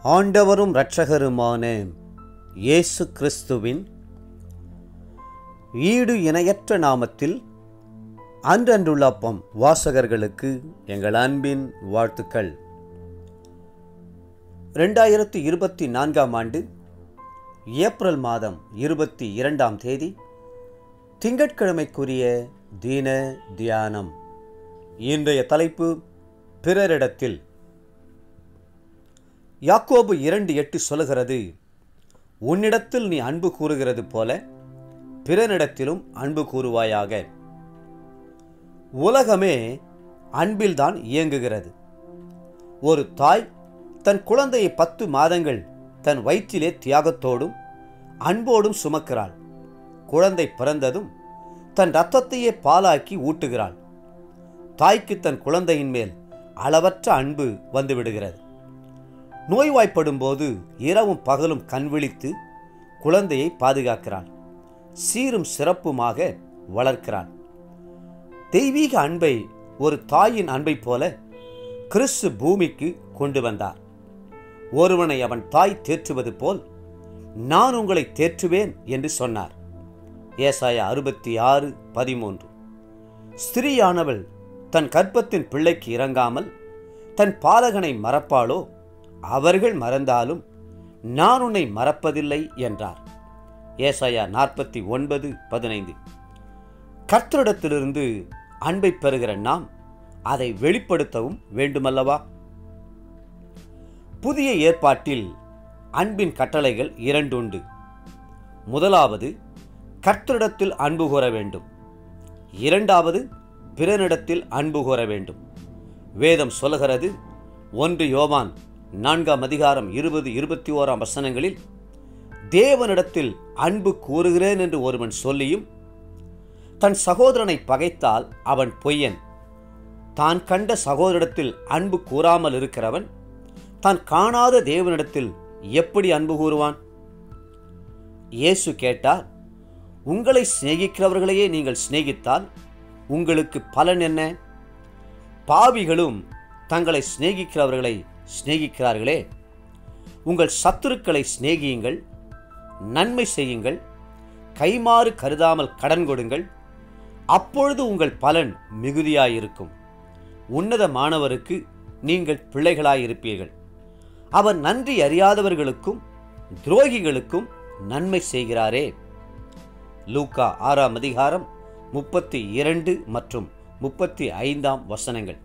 ஆண்டவரும் இரட்சகருமான இயேசு கிறிஸ்துவின் ஈடு இணையற்ற நாமத்தில் அன்றன்றுள்ள அப்பம் வாசகர்களுக்கு எங்கள் அன்பின் வாழ்த்துக்கள் ரெண்டாயிரத்தி இருபத்தி நான்காம் ஆண்டு ஏப்ரல் மாதம் இருபத்தி இரண்டாம் தேதி திங்கட்கிழமைக்குரிய தீன தியானம் இன்றைய தலைப்பு பிறரிடத்தில் யாக்கோபு இரண்டு எட்டு சொல்லுகிறது உன்னிடத்தில் நீ அன்பு கூறுகிறது போல பிறனிடத்திலும் அன்பு கூறுவாயாக உலகமே அன்பில்தான் இயங்குகிறது ஒரு தாய் தன் குழந்தையை பத்து மாதங்கள் தன் வயிற்றிலே தியாகத்தோடும் அன்போடும் சுமக்கிறாள் குழந்தை பிறந்ததும் தன் இரத்தத்தையே பாலாக்கி ஊட்டுகிறாள் தாய்க்கு தன் குழந்தையின் மேல் அளவற்ற அன்பு வந்துவிடுகிறது நோய்வாய்ப்படும் போது இரவும் பகலும் கண்விழித்து குழந்தையை பாதுகாக்கிறாள் சீரும் சிறப்புமாக வளர்க்கிறாள் தெய்வீக அன்பை ஒரு தாயின் அன்பை போல கிறிஸ்து பூமிக்கு கொண்டு வந்தார் ஒருவனை அவன் தாய் தேற்றுவது போல் நான் உங்களை தேற்றுவேன் என்று சொன்னார் ஏசாயா அறுபத்தி ஆறு பதிமூன்று ஸ்திரீயானவள் தன் கற்பத்தின் பிள்ளைக்கு இறங்காமல் தன் பாலகனை மறப்பாளோ அவர்கள் மறந்தாலும் நான் உன்னை மறப்பதில்லை என்றார் ஏசாயா நாற்பத்தி ஒன்பது பதினைந்து கர்த்தரிடத்திலிருந்து அன்பை பெறுகிற நாம் அதை வெளிப்படுத்தவும் வேண்டுமல்லவா புதிய ஏற்பாட்டில் அன்பின் கட்டளைகள் இரண்டுண்டு முதலாவது கர்த்தரிடத்தில் அன்பு கூற வேண்டும் இரண்டாவது பிறனிடத்தில் அன்பு கூற வேண்டும் வேதம் சொல்லுகிறது ஒன்று யோவான் நான்காம் அதிகாரம் இருபது இருபத்தி ஓராம் வசனங்களில் தேவனிடத்தில் அன்பு கூறுகிறேன் என்று ஒருவன் சொல்லியும் தன் சகோதரனை பகைத்தால் அவன் பொய்யன் தான் கண்ட சகோதரிடத்தில் அன்பு கூறாமல் இருக்கிறவன் தான் காணாத தேவனிடத்தில் எப்படி அன்பு கூறுவான் இயேசு கேட்டார் உங்களை சிநேகிக்கிறவர்களையே நீங்கள் சிநேகித்தால் உங்களுக்கு பலன் என்ன பாவிகளும் தங்களை சிநேகிக்கிறவர்களை சிநேகிக்கிறார்களே உங்கள் சத்துருக்களை சிநேகியுங்கள் நன்மை செய்யுங்கள் கைமாறு கருதாமல் கடன் கொடுங்கள் அப்பொழுது உங்கள் பலன் மிகுதியாயிருக்கும் உன்னதமானவருக்கு நீங்கள் பிள்ளைகளாயிருப்பீர்கள் அவர் நன்றி அறியாதவர்களுக்கும் துரோகிகளுக்கும் நன்மை செய்கிறாரே லூக்கா ஆறாம் அதிகாரம் முப்பத்தி இரண்டு மற்றும் முப்பத்தி ஐந்தாம் வசனங்கள்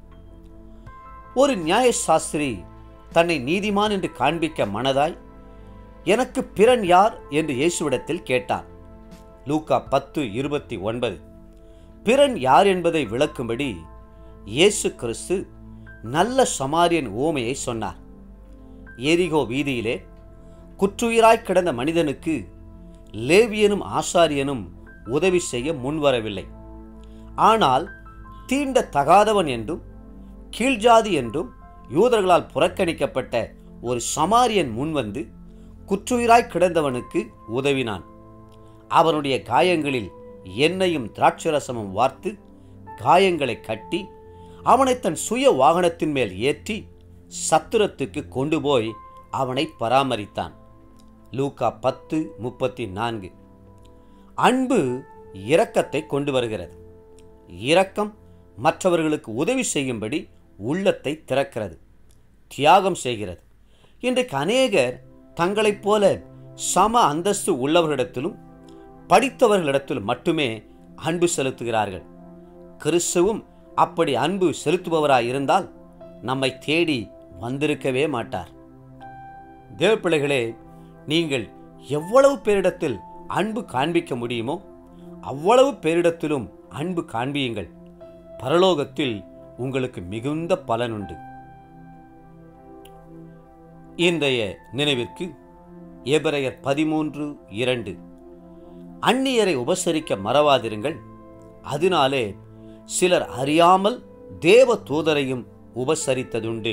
ஒரு நியாயசாஸ்திரி தன்னை நீதிமான் என்று காண்பிக்க மனதாய் எனக்கு பிறன் யார் என்று இயேசுவிடத்தில் கேட்டான் லூக்கா பத்து இருபத்தி ஒன்பது பிறன் யார் என்பதை விளக்கும்படி இயேசு கிறிஸ்து நல்ல சமாரியன் ஓமையை சொன்னார் எரிகோ வீதியிலே குற்றுயிராய் கிடந்த மனிதனுக்கு லேவியனும் ஆசாரியனும் உதவி செய்ய முன்வரவில்லை ஆனால் தீண்ட தகாதவன் என்றும் கீழ்ஜாதி என்றும் யூதர்களால் புறக்கணிக்கப்பட்ட ஒரு சமாரியன் முன்வந்து குற்றுயிராய் கிடந்தவனுக்கு உதவினான் அவனுடைய காயங்களில் எண்ணெயும் திராட்சரசமும் வார்த்து காயங்களை கட்டி அவனை தன் சுய வாகனத்தின் மேல் ஏற்றி சத்துரத்துக்கு கொண்டு போய் அவனை பராமரித்தான் லூக்கா பத்து முப்பத்தி நான்கு அன்பு இரக்கத்தை கொண்டு வருகிறது இரக்கம் மற்றவர்களுக்கு உதவி செய்யும்படி உள்ளத்தை திறக்கிறது தியாகம் செய்கிறது இன்றைக்கு அநேகர் தங்களைப் போல சம அந்தஸ்து உள்ளவர்களிடத்திலும் படித்தவர்களிடத்திலும் மட்டுமே அன்பு செலுத்துகிறார்கள் கிறிஸ்துவும் அப்படி அன்பு செலுத்துபவராய் இருந்தால் நம்மை தேடி வந்திருக்கவே மாட்டார் தேவப்பிள்ளைகளே நீங்கள் எவ்வளவு பேரிடத்தில் அன்பு காண்பிக்க முடியுமோ அவ்வளவு பேரிடத்திலும் அன்பு காண்பியுங்கள் பரலோகத்தில் உங்களுக்கு மிகுந்த பலனுண்டு இன்றைய நினைவிற்கு எபிரையர் பதிமூன்று இரண்டு அந்நியரை உபசரிக்க மறவாதிருங்கள் அதனாலே சிலர் அறியாமல் தேவ தூதரையும் உபசரித்ததுண்டு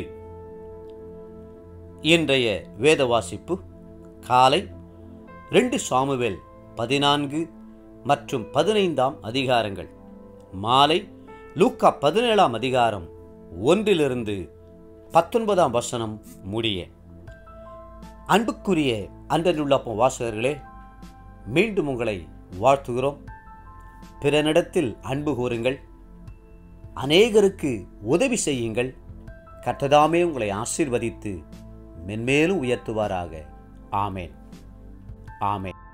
இன்றைய வேத வாசிப்பு காலை ரெண்டு சாமுவேல் பதினான்கு மற்றும் பதினைந்தாம் அதிகாரங்கள் மாலை லூக்கா பதினேழாம் அதிகாரம் ஒன்றிலிருந்து பத்தொன்பதாம் வசனம் முடிய அன்புக்குரிய அன்றனுள்ளப்பம் வாசகர்களே மீண்டும் உங்களை வாழ்த்துகிறோம் பிறனிடத்தில் அன்பு கூறுங்கள் அநேகருக்கு உதவி செய்யுங்கள் கற்றதாமே உங்களை ஆசீர்வதித்து மென்மேலும் உயர்த்துவாராக ஆமேன் ஆமேன்